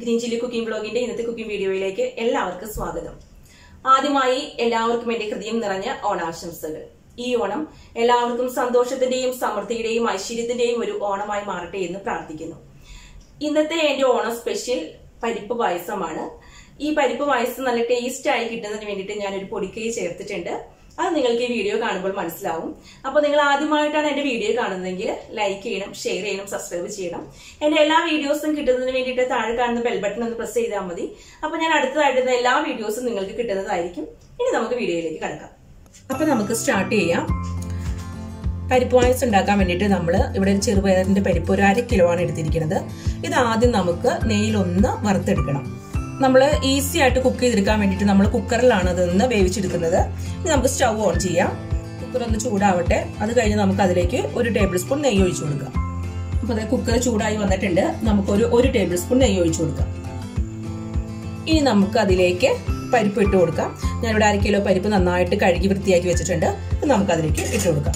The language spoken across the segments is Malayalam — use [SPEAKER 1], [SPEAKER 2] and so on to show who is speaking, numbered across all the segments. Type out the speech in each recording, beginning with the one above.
[SPEAKER 1] ഗ്രീൻ ചില്ലി കുക്കിംഗ് ബ്ലോഗിന്റെ ഇന്നത്തെ കുക്കിംഗ് വീഡിയോയിലേക്ക് എല്ലാവർക്കും സ്വാഗതം ആദ്യമായി എല്ലാവർക്കും എന്റെ ഹൃദയം നിറഞ്ഞ ഓണാശംസകൾ ഈ ഓണം എല്ലാവർക്കും സന്തോഷത്തിന്റെയും സമൃദ്ധിയുടെയും ഐശ്വര്യത്തിന്റെയും ഒരു ഓണമായി മാറട്ടെ എന്ന് പ്രാർത്ഥിക്കുന്നു ഇന്നത്തെ എന്റെ ഓണം സ്പെഷ്യൽ പരിപ്പ് പായസമാണ് ഈ പരിപ്പ് പായസം നല്ല ടേസ്റ്റ് ആയി കിട്ടുന്നതിന് വേണ്ടിയിട്ട് ഞാൻ ഒരു പൊടിക്കൈ ചേർത്തിട്ടുണ്ട് അത് നിങ്ങൾക്ക് ഈ വീഡിയോ കാണുമ്പോൾ മനസ്സിലാവും അപ്പോൾ നിങ്ങൾ ആദ്യമായിട്ടാണ് എന്റെ വീഡിയോ കാണുന്നതെങ്കിൽ ലൈക്ക് ചെയ്യണം ഷെയർ ചെയ്യണം സബ്സ്ക്രൈബ് ചെയ്യണം എന്റെ എല്ലാ വീഡിയോസും കിട്ടുന്നതിന് വേണ്ടിയിട്ട് താഴെ കാണുന്ന ബെൽ ബട്ടൺ ഒന്ന് പ്രസ് ചെയ്താൽ മതി അപ്പോൾ ഞാൻ അടുത്തതായിട്ടുള്ള എല്ലാ വീഡിയോസും നിങ്ങൾക്ക് കിട്ടുന്നതായിരിക്കും ഇനി നമുക്ക് വീഡിയോയിലേക്ക് കിടക്കാം അപ്പൊ നമുക്ക് സ്റ്റാർട്ട് ചെയ്യാം പരിപ്പ് പായസം ഉണ്ടാക്കാൻ വേണ്ടിയിട്ട് നമ്മൾ ഇവിടെ ഒരു ചെറുപയറിന്റെ പരിപ്പ് ഒരു അര കിലോ ആണ് എടുത്തിരിക്കുന്നത് ഇത് ആദ്യം നമുക്ക് നെയ്യിലൊന്ന് വറുത്തെടുക്കണം നമ്മൾ ഈസി ആയിട്ട് കുക്ക് ചെയ്തെടുക്കാൻ വേണ്ടിയിട്ട് നമ്മൾ കുക്കറിലാണ് അതൊന്ന് വേവിച്ചെടുക്കുന്നത് ഇനി നമുക്ക് സ്റ്റൗ ഓൺ ചെയ്യാം കുക്കർ ഒന്ന് ചൂടാവട്ടെ അത് കഴിഞ്ഞ് നമുക്ക് അതിലേക്ക് ഒരു ടേബിൾ സ്പൂൺ നെയ്യ് ഒഴിച്ചു കൊടുക്കാം അപ്പോൾ അതായത് കുക്കർ ചൂടായി വന്നിട്ടുണ്ട് നമുക്കൊരു ഒരു ടേബിൾ സ്പൂൺ നെയ്യ് ഒഴിച്ചു കൊടുക്കാം ഇനി നമുക്ക് അതിലേക്ക് പരിപ്പ് ഇട്ട് കൊടുക്കാം ഞാനിവിടെ അര കിലോ പരിപ്പ് നന്നായിട്ട് കഴുകി വൃത്തിയാക്കി വെച്ചിട്ടുണ്ട് നമുക്ക് അതിലേക്ക് ഇട്ട് കൊടുക്കാം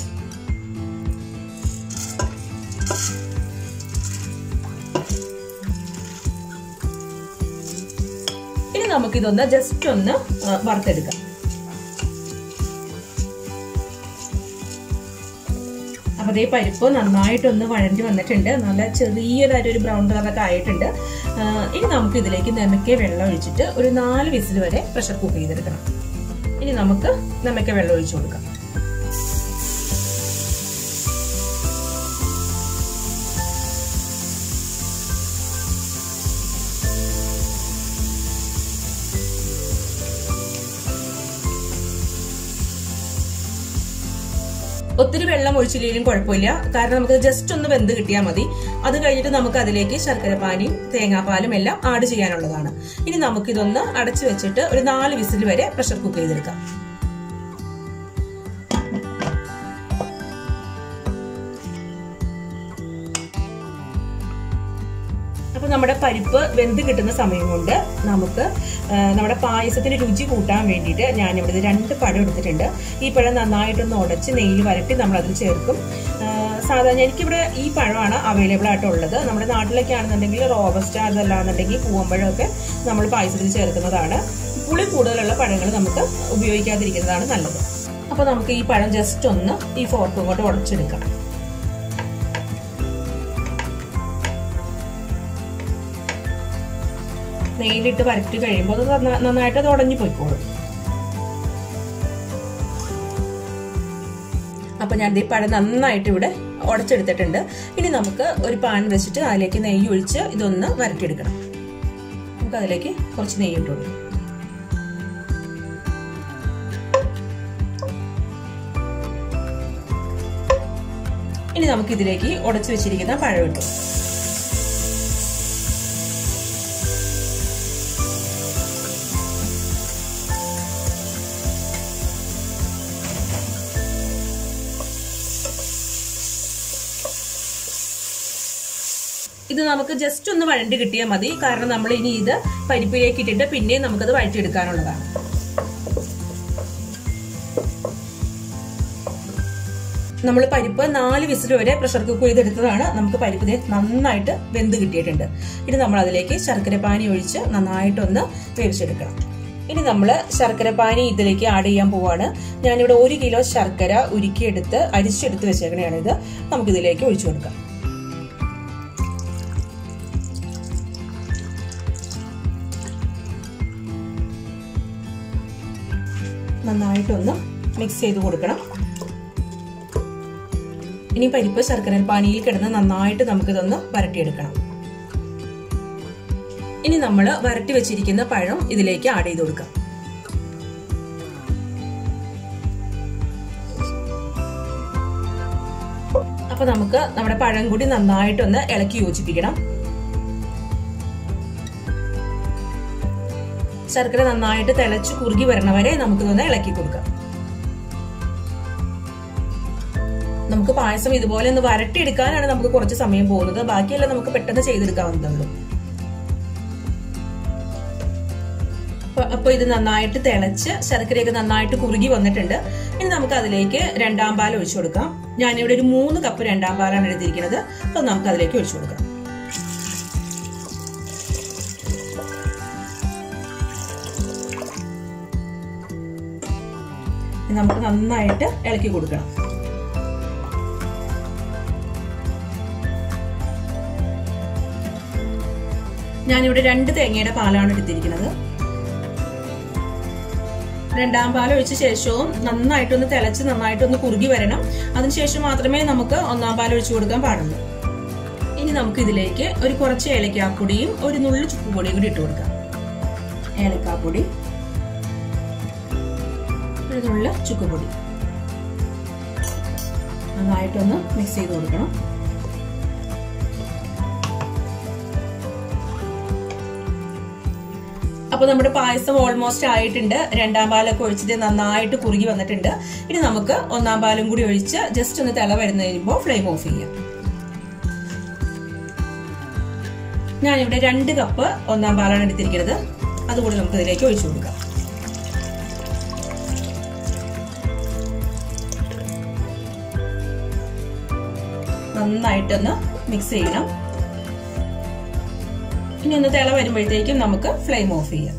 [SPEAKER 1] ഇനി നമുക്കിതൊന്ന് ജസ്റ്റ് ഒന്ന് വറുത്തെടുക്കാം അപ്പൊ അതേ പരിപ്പ് നന്നായിട്ടൊന്ന് വഴണ്ടി വന്നിട്ടുണ്ട് നല്ല ചെറിയതായിട്ട് ഒരു ബ്രൗൺ കളറൊക്കെ ആയിട്ടുണ്ട് ഇനി നമുക്ക് ഇതിലേക്ക് നെമക്കെ വെള്ളം ഒഴിച്ചിട്ട് ഒരു നാല് വിസിൽ വരെ പ്രഷർ കുക്ക് ചെയ്തെടുക്കണം ഇനി നമുക്ക് നെമക്കെ വെള്ളം ഒഴിച്ചു കൊടുക്കാം ഒത്തിരി വെള്ളം ഒഴിച്ചില്ലെങ്കിലും കുഴപ്പമില്ല കാരണം നമുക്ക് ജസ്റ്റ് ഒന്ന് വെന്ത് കിട്ടിയാൽ മതി അത് കഴിഞ്ഞിട്ട് നമുക്ക് അതിലേക്ക് ശർക്കരപ്പാനിയും തേങ്ങാപ്പാലും എല്ലാം ആഡ് ചെയ്യാനുള്ളതാണ് ഇനി നമുക്കിതൊന്ന് അടച്ചു വെച്ചിട്ട് ഒരു നാല് വിസിൽ വരെ പ്രഷർ കുക്ക് ചെയ്തെടുക്കാം അപ്പൊ നമ്മുടെ പരിപ്പ് വെന്ത് കിട്ടുന്ന സമയം കൊണ്ട് നമുക്ക് നമ്മുടെ പായസത്തിന് രുചി കൂട്ടാൻ വേണ്ടിയിട്ട് ഞാൻ ഇവിടെ രണ്ട് പഴം എടുത്തിട്ടുണ്ട് ഈ പഴം നന്നായിട്ടൊന്ന് ഉടച്ച് നെയ്യിൽ വരട്ടി നമ്മൾ അതിൽ ചേർക്കും സാധാരണ എനിക്കിവിടെ ഈ പഴമാണ് അവൈലബിൾ ആയിട്ടുള്ളത് നമ്മുടെ നാട്ടിലൊക്കെ ആണെന്നുണ്ടെങ്കിൽ റോബസ്റ്റ അതല്ലാന്നുണ്ടെങ്കിൽ പൂവമ്പഴമൊക്കെ നമ്മൾ പായസത്തിൽ ചേർക്കുന്നതാണ് പുളി കൂടുതലുള്ള പഴങ്ങൾ നമുക്ക് ഉപയോഗിക്കാതിരിക്കുന്നതാണ് നല്ലത് അപ്പോൾ നമുക്ക് ഈ പഴം ജസ്റ്റ് ഒന്ന് ഈ ഫോർക്കും കൊണ്ട് ഉടച്ചെടുക്കാം നെയ്യിലിട്ട് വരട്ടി കഴിയുമ്പോൾ അത് നന്നായിട്ട് അത് ഉടഞ്ഞു പോയിക്കോളും അപ്പൊ ഞാൻ ഈ പഴം നന്നായിട്ട് ഇവിടെ ഉടച്ചെടുത്തിട്ടുണ്ട് ഇനി നമുക്ക് ഒരു പാൻ വെച്ചിട്ട് അതിലേക്ക് നെയ്യ് ഒഴിച്ച് ഇതൊന്ന് വരട്ടിയെടുക്കണം നമുക്ക് അതിലേക്ക് കുറച്ച് നെയ്യ് ഇട്ട് കൊടുക്കാം ഇനി നമുക്ക് ഇതിലേക്ക് ഉടച്ചു വെച്ചിരിക്കുന്ന പഴം ഇട്ടു ഇത് നമുക്ക് ജസ്റ്റ് ഒന്ന് വഴണ്ടി കിട്ടിയാൽ മതി കാരണം നമ്മൾ ഇനി ഇത് പരിപ്പിലേക്ക് ഇട്ടിട്ട് പിന്നെയും നമുക്കത് വഴറ്റിയെടുക്കാനുള്ളതാണ് നമ്മൾ പരിപ്പ് നാല് വിസിൽ വരെ പ്രഷർ കുക്ക് ചെയ്തെടുത്തതാണ് നമുക്ക് പരിപ്പ് നന്നായിട്ട് വെന്ത് കിട്ടിയിട്ടുണ്ട് ഇനി നമ്മൾ അതിലേക്ക് ശർക്കര പാനി ഒഴിച്ച് നന്നായിട്ടൊന്ന് വേവിച്ചെടുക്കണം ഇനി നമ്മൾ ശർക്കര പാനി ഇതിലേക്ക് ആഡ് ചെയ്യാൻ പോവാണ് ഞാനിവിടെ ഒരു കിലോ ശർക്കര ഉരുക്കിയെടുത്ത് അരിച്ചെടുത്ത് വെച്ചേക്കണയാണ് ഇത് നമുക്കിതിലേക്ക് ഒഴിച്ചു കൊടുക്കാം നന്നായിട്ടൊന്ന് മിക്സ് ചെയ്ത് കൊടുക്കണം ഇനി പരിപ്പ് ശർക്കര പാനിയിൽ കിടന്ന് നന്നായിട്ട് നമുക്കിതൊന്ന് വരട്ടിയെടുക്കണം ഇനി നമ്മൾ വരട്ടി വെച്ചിരിക്കുന്ന പഴം ഇതിലേക്ക് ആഡ് ചെയ്ത് കൊടുക്കാം അപ്പൊ നമുക്ക് നമ്മുടെ പഴം കൂടി നന്നായിട്ടൊന്ന് ഇളക്കി യോജിപ്പിക്കണം ശർക്കര നന്നായിട്ട് തിളച്ച് കുറുകി വരണവരെ നമുക്കിതൊന്ന് ഇളക്കി കൊടുക്കാം നമുക്ക് പായസം ഇതുപോലെ ഒന്ന് വരട്ടിയെടുക്കാനാണ് നമുക്ക് കുറച്ച് സമയം പോകുന്നത് ബാക്കിയെല്ലാം നമുക്ക് പെട്ടെന്ന് ചെയ്തെടുക്കാവുന്നതുള്ളൂ അപ്പൊ ഇത് നന്നായിട്ട് തിളച്ച് ശർക്കരയൊക്കെ നന്നായിട്ട് കുറുകി വന്നിട്ടുണ്ട് ഇനി നമുക്ക് അതിലേക്ക് രണ്ടാം പാൽ ഒഴിച്ചു കൊടുക്കാം ഞാനിവിടെ ഒരു മൂന്ന് കപ്പ് രണ്ടാം പാലാണ് എടുത്തിരിക്കുന്നത് അപ്പൊ നമുക്ക് അതിലേക്ക് ഒഴിച്ചു കൊടുക്കാം നമുക്ക് നന്നായിട്ട് ഇളക്കി കൊടുക്കണം ഞാനിവിടെ രണ്ട് തേങ്ങയുടെ പാലാണ് എടുത്തിരിക്കുന്നത് രണ്ടാം പാൽ ഒഴിച്ച ശേഷവും നന്നായിട്ടൊന്ന് തിളച്ച് നന്നായിട്ടൊന്ന് കുറുകി വരണം അതിനുശേഷം മാത്രമേ നമുക്ക് ഒന്നാം പാൽ ഒഴിച്ചു കൊടുക്കാൻ പാടുള്ളൂ ഇനി നമുക്ക് ഇതിലേക്ക് ഒരു കുറച്ച് ഏലക്കാപ്പൊടിയും ഒരു നുള്ളു ചുക്കുപൊടിയും കൂടി ഇട്ട് കൊടുക്കാം ഏലക്കാപ്പൊടി ഒരു നുള്ളു ചുക്കുപൊടി നന്നായിട്ടൊന്ന് മിക്സ് ചെയ്ത് കൊടുക്കണം അപ്പൊ നമ്മുടെ പായസം ഓൾമോസ്റ്റ് ആയിട്ടുണ്ട് രണ്ടാം പാലൊക്കെ ഒഴിച്ചിട്ട് നന്നായിട്ട് കുറുകി വന്നിട്ടുണ്ട് ഇനി നമുക്ക് ഒന്നാം പാലും കൂടി ഒഴിച്ച് ജസ്റ്റ് ഒന്ന് തിള വരുന്ന കഴിയുമ്പോൾ ഫ്ലെയിം ഓഫ് ചെയ്യാം ഞാനിവിടെ രണ്ട് കപ്പ് ഒന്നാം പാലാണ് എടുത്തിരിക്കുന്നത് അതുകൂടി നമുക്ക് ഇതിലേക്ക് ഒഴിച്ചു കൊടുക്കാം നന്നായിട്ടൊന്ന് മിക്സ് ചെയ്യണം ഇനി ഒന്ന് തിള വരുമ്പോഴത്തേക്കും നമുക്ക് ഫ്ലെയിം ഓഫ് ചെയ്യാം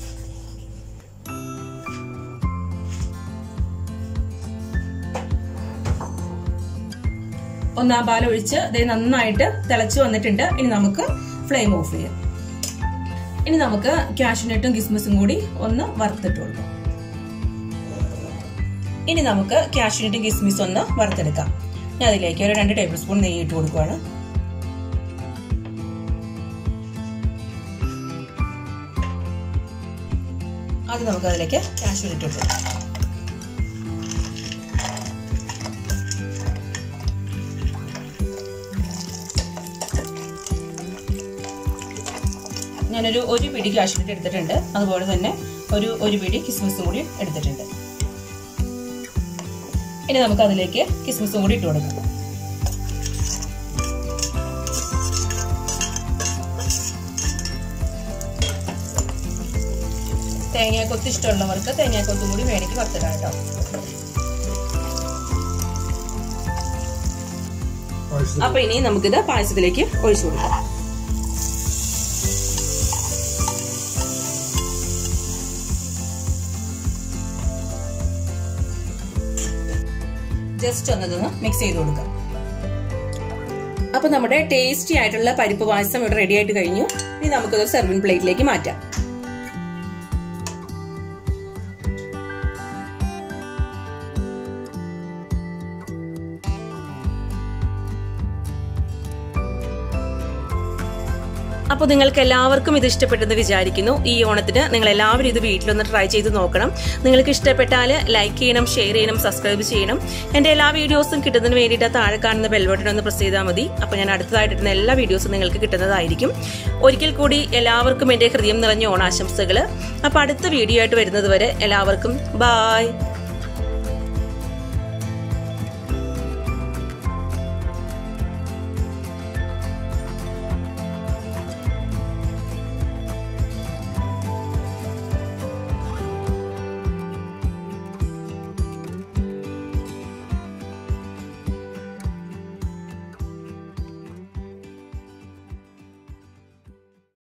[SPEAKER 1] ഒന്നാം പാൽ ഒഴിച്ച് ഇത് നന്നായിട്ട് തിളച്ച് വന്നിട്ടുണ്ട് ഇനി നമുക്ക് ഫ്ലെയിം ഓഫ് ചെയ്യാം ഇനി നമുക്ക് കാഷ്യൂനട്ടും കിസ്മസും കൂടി ഒന്ന് വറുത്തിട്ട് കൊടുക്കാം ഇനി നമുക്ക് കാഷ്യൂനട്ടും കിസ്മിസും ഒന്ന് വറുത്തെടുക്കാം ഞാൻ അതിലേക്ക് ഒരു രണ്ട് ടേബിൾ സ്പൂൺ നെയ്യ് ഇട്ട് കൊടുക്കുവാണ് അത് നമുക്ക് അതിലേക്ക് കാഷ്യൂ ഇട്ട് കൊടുക്കാം ഞാനൊരു ഒരു പിടി കാഷ്യൂട്ട് എടുത്തിട്ടുണ്ട് അതുപോലെ തന്നെ ഒരു ഒരു പിടി കിസ്മിസും കൂടി എടുത്തിട്ടുണ്ട് ഇനി നമുക്ക് അതിലേക്ക് കിസ്മിസും കൂടി ഇട്ട് കൊടുക്കാം തേങ്ങാക്കൊത്ത് ഇഷ്ടമുള്ളവർക്ക് തേങ്ങാക്കൊത്തും കൂടി വേണമെങ്കിൽ വറുത്തിടാം കേട്ടോ അപ്പൊ ഇനി നമുക്കിത് പായസത്തിലേക്ക് ഒഴിച്ചു കൊടുക്കാം ജസ്റ്റ് ഒന്നതൊന്ന് മിക്സ് ചെയ്ത് കൊടുക്കാം അപ്പൊ നമ്മുടെ ടേസ്റ്റി ആയിട്ടുള്ള പരിപ്പ് പായസം ഇവിടെ റെഡി ആയിട്ട് കഴിഞ്ഞു ഇനി നമുക്കത് സെർവിംഗ് പ്ലേറ്റിലേക്ക് മാറ്റാം അപ്പോൾ നിങ്ങൾക്ക് എല്ലാവർക്കും ഇത് ഇഷ്ടപ്പെട്ടെന്ന് വിചാരിക്കുന്നു ഈ ഓണത്തിന് നിങ്ങൾ എല്ലാവരും ഇത് വീട്ടിലൊന്ന് ട്രൈ ചെയ്ത് നോക്കണം നിങ്ങൾക്ക് ഇഷ്ടപ്പെട്ടാൽ ലൈക്ക് ചെയ്യണം ഷെയർ ചെയ്യണം സബ്സ്ക്രൈബ് ചെയ്യണം എൻ്റെ എല്ലാ വീഡിയോസും കിട്ടുന്നതിന് വേണ്ടിയിട്ട് താഴെ കാണുന്ന ബെൽബട്ടൺ ഒന്ന് പ്രസ് ചെയ്താൽ മതി അപ്പോൾ ഞാൻ അടുത്തതായിട്ടിരുന്ന എല്ലാ വീഡിയോസും നിങ്ങൾക്ക് കിട്ടുന്നതായിരിക്കും ഒരിക്കൽ കൂടി എല്ലാവർക്കും എൻ്റെ ഹൃദയം നിറഞ്ഞ ഓണാശംസകൾ അപ്പോൾ അടുത്ത വീഡിയോ ആയിട്ട് വരുന്നത് വരെ എല്ലാവർക്കും ബായ്